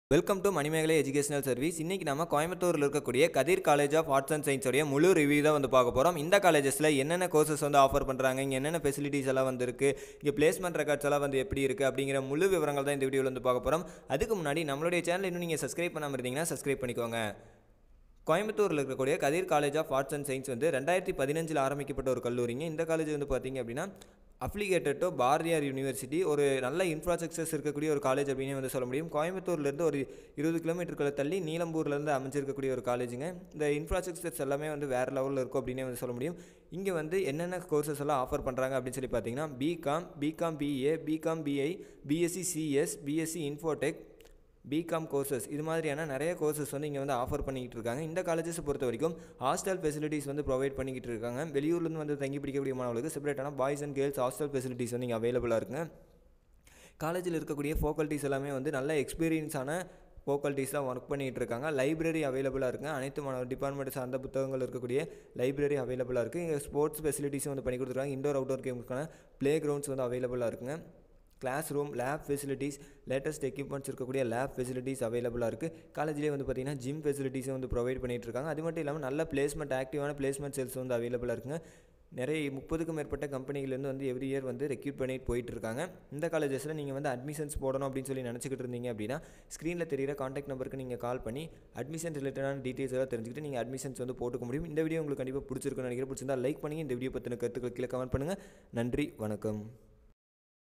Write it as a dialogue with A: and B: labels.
A: welcome to Manimegalai educational service இன்றைக்கி நம்ம கோயம்புத்தூரில் இருக்கக்கூடிய Kathir college of arts and சயின்ஸோடைய முழு ரிவ்யூ தான் வந்து பார்க்க போகிறோம் இந்த காலேஜஸில் என்னென்ன கோர்சஸ் வந்து ஆஃபர் பண்ணுறாங்க இங்கே என்னென்ன ஃபெசிலிட்டிஸ் எல்லாம் வந்துருக்கு இங்கே பிளேஸ்மெண்ட் ரெக்கார்ட்ஸ் எல்லாம் வந்து எப்படி இருக்குது அப்படிங்கிற முழு விவரங்கள் தான் இந்த வீடியோவில் வந்து பார்க்க போகிறோம் அதுக்கு முன்னாடி நம்மளுடைய சேனல் இன்னும் நீங்கள் சப்ஸ்கிரைப் பண்ணாமல் இருந்தீங்கன்னா சப்ஸ்கிரைப் பண்ணிக்கோங்க கோயம்புத்தூரில் இருக்கக்கூடிய Kathir college of arts and science வந்து ரெண்டாயிரத்தி பதினஞ்சில் ஆரம்பிக்கப்பட்ட ஒரு கல்லூரிங்க இந்த காலேஜ் வந்து பார்த்தீங்க அப்படின்னா அப்ளிகேட்டட் டு பாரதியார் யூனிவர்சிட்டி ஒரு நல்ல இன்ஃப்ராஸ்ட்ரக்சர்ஸ் இருக்கக்கூடிய ஒரு காலேஜ் அப்படின்னு வந்து சொல்ல முடியும் கோயம்புத்தூர்லேருந்து ஒரு இருபது கிலோமீட்டருக்குள்ள தள்ளி நீலம்பூர்லேருந்து அமைஞ்சிருக்கக்கூடிய ஒரு காலேஜுங்க இந்த இன்ஃப்ராஸ்ட்ரக்சர்ஸ் எல்லாமே வந்து வேறு லெவலில் இருக்கும் அப்படின்னே வந்து சொல்ல முடியும் இங்கே வந்து என்னென்ன கோர்சஸ் எல்லாம் ஆஃபர் பண்ணுறாங்க அப்படின்னு சொல்லி பார்த்தீங்கன்னா B Com B Com B A B Com B I B Sc C S B Sc infotech B Com courses இது மாதிரியான நிறைய கோர்சஸ் வந்து இங்கே வந்து ஆஃபர் பண்ணிக்கிட்டு இருக்காங்க இந்த காலேஜஸை பொறுத்த வரைக்கும் ஹாஸ்டல் ஃபெசிலிட்டிஸ் வந்து ப்ரொவைட் பண்ணிக்கிட்டு இருக்காங்க வெளியூர்லேருந்து வந்து தங்கி பிடிக்கக்கூடிய மாணவர்களுக்கு செப்பரேட்டான boys and girls hostel facilities வந்து இங்கே அவைலபிளாக இருக்குங்க காலேஜில் இருக்கக்கூடிய ஃபோக்கல்ட்டிஸ் எல்லாமே வந்து நல்ல எக்ஸ்பீரியன்ஸான ஃபோக்கல்ட்டிஸ் தான் ஒர்க் பண்ணிகிட்டு இருக்காங்க லைப்ரரி அவைலபிளாக இருக்குங்க அனைத்து மாணவர் டிபார்ட்மெண்ட் சார்ந்த புத்தகங்கள் இருக்கக்கூடிய லைப்ரரி அவைலபிளாக இருக்குது இங்கே ஸ்போர்ட்ஸ் ஃபெசிலிட்டிஸும் வந்து பண்ணி கொடுத்துருக்காங்க இண்டோர் அவுட்டோர் கேம்ஸ்க்கான ப்ளே கிரவுண்ட்ஸ் வந்து அவைலபிளாக இருக்குங்க class room lab facilities latest equipments இருக்கக்கூடிய லேப் ஃபெசிலிட்டிஸ் அவைலபிளாக இருக்குது காலேஜ்லேயே வந்து பார்த்திங்கன்னா ஜிம் ஃபெசிலிட்டிஸும் வந்து ப்ரொவைட் பண்ணிகிட்டு இருக்காங்க அது மட்டும் இல்லாமல் நல்ல பிளேஸ்மெண்ட் ஆக்டிவான பிளேஸ்மெண்ட் செல்ஸ் வந்து அவைலபிளாக இருக்குங்க நிறைய முப்பதுக்கும் மேற்பட்ட கம்பெனிலேருந்து வந்து எவ்ரி இயர் வந்து ரெக்யூட் பண்ணிட்டு போயிட்டு இருக்காங்க இந்த காலேஜஸில் நீங்கள் வந்து அட்மிஷன்ஸ் போடணும் அப்படின்னு சொல்லி நினச்சிக்கிட்டு இருந்தீங்க அப்படின்னா ஸ்க்ரீனில் தெரியிற காண்டாக்ட் நம்பருக்கு நீங்கள் கால் பண்ணி அட்மிஷன் ரிலேட்டடான டீட்டெயில்ஸ் எல்லாம் தெரிஞ்சுக்கிட்டு நீங்கள் அட்மிஷன்ஸ் வந்து போட்டுக்க முடியும் இந்த வீடியோ உங்களுக்கு கண்டிப்பாக பிடிச்சிருக்குன்னு நினைக்கிறேன் பிடிச்சிருந்தா லைக் பண்ணி இந்த வீடியோ பற்றின கருத்துக்கள் கீழே கமெண்ட் பண்ணுங்கள் நன்றி வணக்கம்